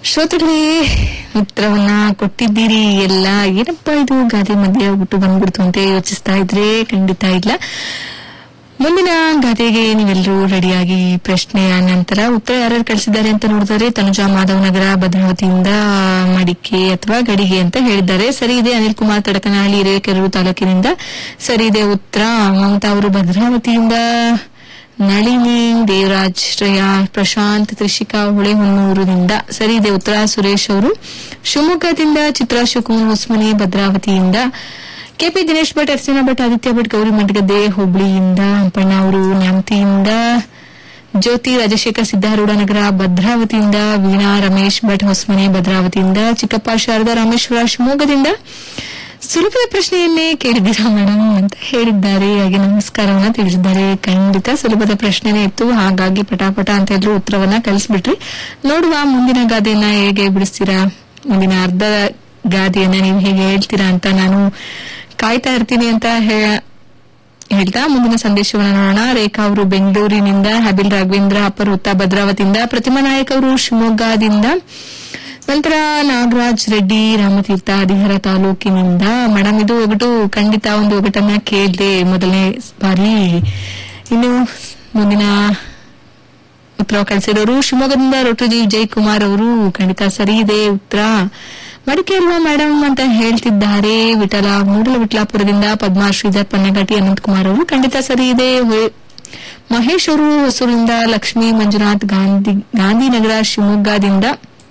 ಶ್ರೋತೃಗಳೇ ಉತ್ತರವನ್ನ ಕೊಟ್ಟಿದ್ದೀರಿ ಎಲ್ಲ ಏನಪ್ಪಾ ಇದು ಗಾದೆ ಮಧ್ಯೆ ಹೋಗ್ಬಿಟ್ಟು ಬಂದ್ಬಿಡ್ತು ಅಂತ ಯೋಚಿಸ್ತಾ ಇದ್ರೆ ಖಂಡಿತ ಇಲ್ಲ ಮುಂದಿನ ಗಾದೆಗೆ ನೀವೆಲ್ಲರೂ ರೆಡಿಯಾಗಿ ಪ್ರಶ್ನೆಯ ನಂತರ ಉತ್ತರ ಯಾರ್ಯಾರು ಕಳಿಸಿದ್ದಾರೆ ಅಂತ ನೋಡಿದರೆ ತನುಜಾ ಮಾಧವನಗರ ಭದ್ರಾವತಿಯಿಂದ ಮಡಿಕೆ ಅಥವಾ ಗಡಿಗೆ ಅಂತ ಹೇಳಿದ್ದಾರೆ ಸರಿ ಇದೆ ಅನಿಲ್ ಕುಮಾರ್ ತಡಕನಹಳ್ಳಿ ಹಿರೇಕೆರೂರು ತಾಲೂಕಿನಿಂದ ಸರಿ ಇದೆ ಉತ್ತರ ಮಮತಾ ಅವರು ಭದ್ರಾವತಿಯಿಂದ ನಳಿನಿ ದೇವರಾಜ್ ಶ್ರೇಯಾ ಪ್ರಶಾಂತ್ ತ್ರಿಷಿಕಾ ಹೊಳೆಹೊನ್ನೂರಿನಿಂದ ಸರಿ ಇದೆ ಉತ್ತರ ಸುರೇಶ್ ಅವರು ಶಿವಮೊಗ್ಗದಿಂದ ಚಿತ್ರಾ ಶಿವಕುಮಾರ್ ಹೊಸ್ಮನಿ ಭದ್ರಾವತಿಯಿಂದ ಕೆಪಿ ದಿನೇಶ್ ಭಟ್ ಅರ್ಚನಾ ಭಟ್ ಆದಿತ್ಯ ಭಟ್ ಗೌರಿ ಮಂಡಗದ್ದೆ ಹುಬ್ಳಿಯಿಂದ ಹಂಪಣ್ಣ ಅವರು ನ್ಯಾಮತಿಯಿಂದ ಜ್ಯೋತಿ ರಾಜಶೇಖರ್ ಸಿದ್ದಾರೂಢ ನಗರ ಭದ್ರಾವತಿಯಿಂದ ವೀಣಾ ರಮೇಶ್ ಭಟ್ ಹೊಸ್ಮನೆ ಭದ್ರಾವತಿಯಿಂದ ಚಿಕ್ಕಪ್ಪ ಶಾರದಾ ರಾಮೇಶ್ವರ ಶಿವಮೊಗ್ಗದಿಂದ ಸುಲಭದ ಪ್ರಶ್ನೆಯನ್ನೇ ಕೇಳಿದ್ದೀರಾ ಮೇಡಮ್ ಅಂತ ಹೇಳಿದ್ದಾರೆ ಹಾಗೆ ನಮಸ್ಕಾರವನ್ನ ತಿಳಿಸಿದ್ದಾರೆ ಖಂಡಿತ ಸುಲಭದ ಪ್ರಶ್ನೆನೇ ಇತ್ತು ಹಾಗಾಗಿ ಪಟಾಪಟ ಅಂತ ಎಲ್ಲರೂ ಉತ್ತರವನ್ನ ಕಳಿಸ್ಬಿಟ್ರಿ ನೋಡುವ ಮುಂದಿನ ಗಾದೆಯನ್ನ ಹೇಗೆ ಬಿಡಿಸ್ತೀರಾ ಮುಂದಿನ ಅರ್ಧ ಗಾದೆಯನ್ನ ನೀವು ಹೇಗೆ ಹೇಳ್ತೀರಾ ಅಂತ ನಾನು ಕಾಯ್ತಾ ಇರ್ತೀನಿ ಅಂತ ಹೇ- ಹೇಳ್ತಾ ಮುಂದಿನ ಸಂದೇಶವನ್ನು ನೋಡೋಣ ರೇಖಾ ಅವರು ಬೆಂಗಳೂರಿನಿಂದ ಹಬಿಲ್ ರಾಘವೇಂದ್ರ ಅಪರೂತ ಭದ್ರಾವತಿಯಿಂದ ಪ್ರತಿಮಾ ನಾಯಕ್ ಅವರು ಶಿವಮೊಗ್ಗದಿಂದ ನಂತರ ನಾಗರಾಜ್ ರೆಡ್ಡಿ ರಾಮತೀರ್ಥ ಹರಿಹರ ತಾಲೂಕಿನಿಂದ ಮೇಡಮ್ ಇದು ಒಗಟು ಖಂಡಿತ ಒಂದು ಒಗಟನ್ನ ಕೇಳಿದೆ ಮೊದಲನೇ ಬಾರಿ ಇನ್ನು ಮುಂದಿನ ಉತ್ತರ ಕಳಿಸಿರೋರು ಶಿವಮೊಗ್ಗದಿಂದ ರೋಟರಿ ವಿಜಯ್ ಕುಮಾರ್ ಅವರು ಖಂಡಿತ ಸರಿ ಇದೆ ಉತ್ತರ ಮಡಿಕೆ ಅಲ್ವಾ ಮೇಡಮ್ ಅಂತ ಹೇಳ್ತಿದ್ದಾರೆ ವಿಠಲ ಮೂಡಲ ವಿಠಲಾಪುರದಿಂದ ಪದ್ಮಾ ಶ್ರೀಧರ್ ಪನ್ನಗಟ್ಟಿ ಅನಂತಕುಮಾರ್ ಅವರು ಖಂಡಿತ ಸರಿ ಇದೆ ಹೊ- ಮಹೇಶ್ ಅವರು ಹೊಸೂರಿಂದ ಲಕ್ಷ್ಮೀ ಮಂಜುನಾಥ್ ಗಾಂಧಿ ಗಾಂಧಿನಗರ ಶಿವಮೊಗ್ಗದಿಂದ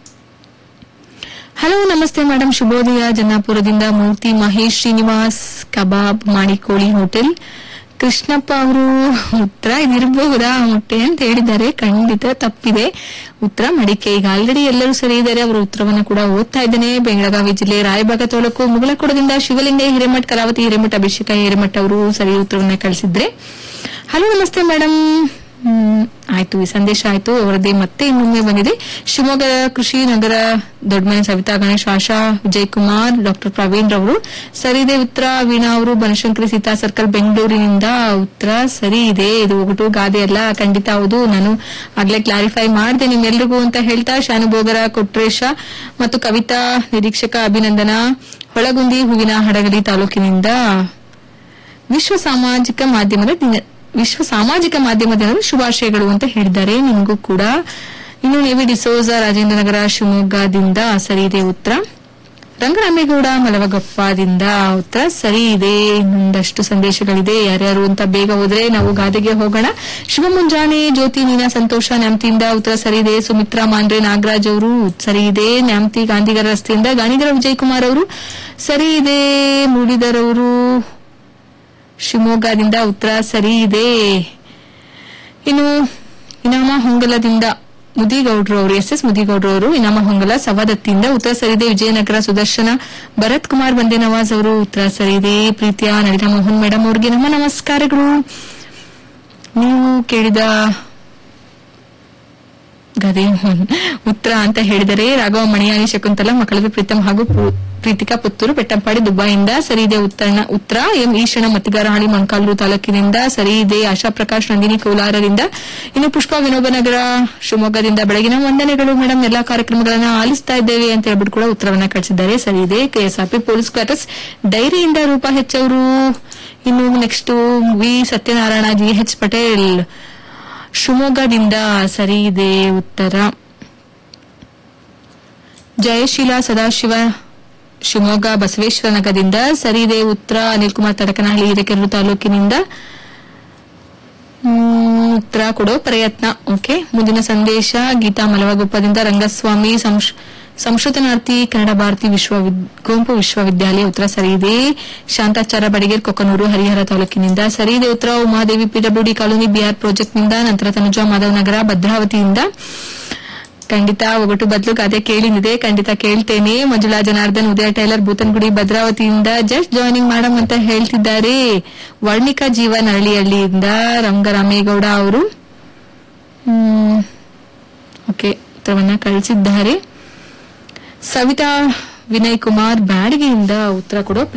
ಹಲೋ ನಮಸ್ತೆ ಮೇಡಮ್ ಶುಭೋದಯ ಜನ್ನಾಪುರದಿಂದ ಮೂರ್ತಿ ಮಹೇಶ್ ಶ್ರೀನಿವಾಸ್ ಕಬಾಬ್ ಮಾಡಿಕೋಳಿ ಹೋಟೆಲ್ ಕೃಷ್ಣಪ್ಪ ಅವರು ಉತ್ತರ ಇದಿರಬಹುದಾ ಮೊಟ್ಟೆ ಅಂತ ಹೇಳಿದ್ದಾರೆ ಖಂಡಿತ ತಪ್ಪಿದೆ ಉತ್ತರ ಮಡಿಕೆ ಈಗ ಆಲ್ರೆಡಿ ಎಲ್ಲರೂ ಸರಿ ಇದ್ದಾರೆ ಅವರ ಉತ್ತರವನ್ನ ಕೂಡ ಓದ್ತಾ ಇದ್ದೇನೆ ಬೆಳಗಾವಿ ಜಿಲ್ಲೆ ರಾಯಬಾಗ ತಾಲೂಕು ಮುಗಳಕೊಡದಿಂದ ಶಿವಲಿಂಗ ಹಿರೇಮಠ್ ಕಲಾವತಿ ಹಿರೇಮಠ್ ಅಭಿಷೇಕ ಹಿರೇಮಠ್ ಅವರು ಸರಿ ಉತ್ತರವನ್ನ ಕಳಿಸಿದ್ರೆ ಹಲೋ ನಮಸ್ತೆ ಮೇಡಮ್ ಹ್ಮ್, ಆಯ್ತು ಈ ಸಂದೇಶ ಆಯ್ತು ಅವರದ್ದೇ ಮತ್ತೆ ಇನ್ನೊಮ್ಮೆ ಬಂದಿದೆ ಶಿವಮೊಗ್ಗ ಕೃಷಿ ನಗರ ದೊಡ್ಡಮನೆ ಸವಿತಾ ಗಣೇಶ್ ಆಶಾ ವಿಜಯ್ ಕುಮಾರ್ ಡಾಕ್ಟರ್ ಪ್ರವೀಣ್ ರವರು ಸರಿ ಇದೆ ಉತ್ತರ ವೀಣಾ ಅವರು ಬನಶಂಕರಿ ಸೀತಾ ಸರ್ಕಲ್ ಬೆಂಗಳೂರಿನಿಂದ ಉತ್ತರ ಸರಿ ಇದೆ ಇದು ಒಗಟು ಗಾದೆ ಅಲ್ಲ ಖಂಡಿತ ಹೌದು ನಾನು ಆಗ್ಲೇ ಕ್ಲಾರಿಫೈ ಮಾಡಿದೆ ನಿಮ್ಮೆಲ್ರಿಗೂ ಅಂತ ಹೇಳ್ತಾ ಶಾನುಭೋಗರ ಕೊಟ್ರೇಶ ಮತ್ತು ಕವಿತಾ ನಿರೀಕ್ಷಕ ಅಭಿನಂದನ ಹೊಳಗುಂದಿ ಹೂವಿನ ಹಡಗಲಿ ತಾಲೂಕಿನಿಂದ ವಿಶ್ವ ಸಾಮಾಜಿಕ ಮಾಧ್ಯಮದ ದಿನ ವಿಶ್ವ ಸಾಮಾಜಿಕ ಮಾಧ್ಯಮ ದಿನದ ಶುಭಾಶಯಗಳು ಅಂತ ಹೇಳಿದ್ದಾರೆ ನಿಮಗೂ ಕೂಡ ಇನ್ನು ನೇವಿ ಡಿಸೋಜ ರಾಜೇಂದ್ರನಗರ ಶಿವಮೊಗ್ಗದಿಂದ ಸರಿ ಇದೆ ಉತ್ತರ ರಂಗರಾಮೇಗೌಡ ಮಲವಗಪ್ಪದಿಂದ ಉತ್ತರ ಸರಿ ಇದೆ ಇನ್ನೊಂದಷ್ಟು ಸಂದೇಶಗಳಿದೆ ಯಾರ್ಯಾರು ಅಂತ ಬೇಗ ಹೋದ್ರೆ ನಾವು ಗಾದೆಗೆ ಹೋಗೋಣ ಶಿವ ಮುಂಜಾನೆ ಜ್ಯೋತಿ ನೀನಾ ಸಂತೋಷ ನ್ಯಾಮತಿಯಿಂದ ಉತ್ತರ ಸರಿ ಇದೆ ಸುಮಿತ್ರಾ ಮಾಂಡ್ರೆ ನಾಗರಾಜ್ ಅವರು ಸರಿ ಇದೆ ನ್ಯಾಮತಿ ಗಾಂಧಿಗರ ರಸ್ತೆಯಿಂದ ಗಾಣಿಗರ ವಿಜಯ್ ಕುಮಾರ್ ಅವರು ಸರಿ ಇದೆ ಮುರಳೀಧರ್ ಅವರು ಶಿವಮೊಗ್ಗದಿಂದ ಉತ್ತರ ಸರಿ ಇದೆ ಇನ್ನು ಇನಾಮ ಹೊಂಗಲದಿಂದ ಮುದಿಗೌಡ್ರು ಅವರು ಎಸ್ ಎಸ್ ಮುದಿಗೌಡ್ರು ಅವರು ಇನಾಮ ಹೊಂಗಲ ಸವಾದತ್ತಿಯಿಂದ ಉತ್ತರ ಸರಿದೆ ವಿಜಯನಗರ ಸುದರ್ಶನ ಭರತ್ ಕುಮಾರ್ ಬಂದೆ ನವಾಜ್ ಅವರು ಉತ್ತರ ಸರಿದೆ ಪ್ರೀತಿಯ ನಳಿನ ಮೋಹನ್ ಮೇಡಮ್ ಅವರಿಗೆ ನಮ್ಮ ನಮಸ್ಕಾರಗಳು ನೀವು ಕೇಳಿದ ಗದೆ ಉತ್ತರ ಅಂತ ಹೇಳಿದರೆ ರಾಘವ ಮಣಿಯಾನಿ ಶಕುಂತಲ ಮಕ್ಕಳದ ಪ್ರೀತಮ್ ಹಾಗೂ ಪು- ಪ್ರೀತಿಕಾ ಪುತ್ತೂರು ಬೆಟ್ಟಂಪಾಡಿ ದುಬೈಯಿಂದ ಸರಿ ಇದೆ ಉತ್ತರ ಉತ್ತರ ಎಂ ಈಶಣ ಮತ್ತಿಗಾರಹಳ್ಳಿ ಮೊಣಕಾಲೂರು ತಾಲೂಕಿನಿಂದ ಸರಿ ಇದೆ ಆಶಾ ಪ್ರಕಾಶ್ ನಂದಿನಿ ಕೋಲಾರದಿಂದ ಇನ್ನು ಪುಷ್ಪ ವಿನೋಬನಗರ ಶಿವಮೊಗ್ಗದಿಂದ ಬೆಳಗಿನ ವಂದನೆಗಳು ಮೇಡಮ್ ಎಲ್ಲಾ ಕಾರ್ಯಕ್ರಮಗಳನ್ನ ಆಲಿಸ್ತಾ ಇದ್ದೇವೆ ಅಂತ ಹೇಳ್ಬಿಟ್ಟು ಕೂಡ ಉತ್ತರವನ್ನ ಕಳಿಸಿದ್ದಾರೆ ಸರಿ ಇದೆ ಕೆಎಸ್ಆರ್ಪಿ ಪೊಲೀಸ್ ಕ್ವಾರ್ಟರ್ಸ್ ಡೈರಿಯಿಂದ ರೂಪಾ ಹೆಚ್ ಅವರು ಇನ್ನು next V Satyanarayana G H Patel ಶಿವಮೊಗ್ಗದಿಂದ ಸರಿ ಇದೆ ಉತ್ತರ ಜಯಶೀಲ ಸದಾಶಿವ ಶಿವಮೊಗ್ಗ ಬಸವೇಶ್ವರ ನಗರದಿಂದ ಸರಿ ಇದೆ ಉತ್ತರ ಅನಿಲ್ ಕುಮಾರ್ ತಡಕನಹಳ್ಳಿ ಹಿರೇಕೆರೂರು ತಾಲೂಕಿನಿಂದ ಹ್ಮ್, ಉತ್ತರ ಕೊಡೋ ಪ್ರಯತ್ನ ಓಕೆ ಮುಂದಿನ ಸಂದೇಶ ಗೀತಾ ಮಲವಗುಪ್ಪದಿಂದ ರಂಗಸ್ವಾಮಿ ಸಂಶ್- ಸಂಶೋಧನಾರ್ಥಿ ಕನ್ನಡ ಭಾರತಿ ವಿಶ್ವ ಗುಂಪು ವಿಶ್ವವಿದ್ಯಾಲಯ ಉತ್ತರ ಸರಿ ಇದೆ ಶಾಂತಾಚಾರ ಬಡಿಗೇರ್ ಕೊಕ್ಕನೂರು ಹರಿಹರ ತಾಲೂಕಿನಿಂದ ಸರಿ ಇದೆ ಉತ್ತರ ಉಮಾದೇವಿ ಪಿಡಬ್ಲ್ಯೂಡಿ ಕಾಲೋನಿ ಬಿಆರ್ ಪ್ರಾಜೆಕ್ಟ್ನಿಂದ ನಂತರ ತನುಜಾ ಮಾಧವ್ ನಗರ ಭದ್ರಾವತಿಯಿಂದ ಖಂಡಿತ ಒಗಟು ಬದಲು ಗಾದೆ ಕೇಳಿನಿದೆ ಖಂಡಿತ ಕೇಳ್ತೇನೆ ಮಂಜುಳಾ ಜನಾರ್ದನ್ ಉದಯ ಟೈಲರ್ ಬೂತನ್ಗುಡಿ ಭದ್ರಾವತಿಯಿಂದ ಜಸ್ಟ್ ಜಾಯ್ನಿಂಗ್ ಮಾಡಮ್ ಅಂತ ಹೇಳ್ತಿದ್ದಾರೆ ವರ್ಣಿಕಾ ಜೀವ ನರಳಿಹಳ್ಳಿಯಿಂದ ರಂಗರಾಮೇಗೌಡ ಅವರು ಓಕೆ ಉತ್ತರವನ್ನ ಕಳಿಸಿದ್ದಾರೆ ಸವಿತಾ ವಿನಯ್ ಕುಮಾರ್ ಬ್ಯಾಡಗಿಯಿಂದ ಉತ್ತರ ಕೊಡೋ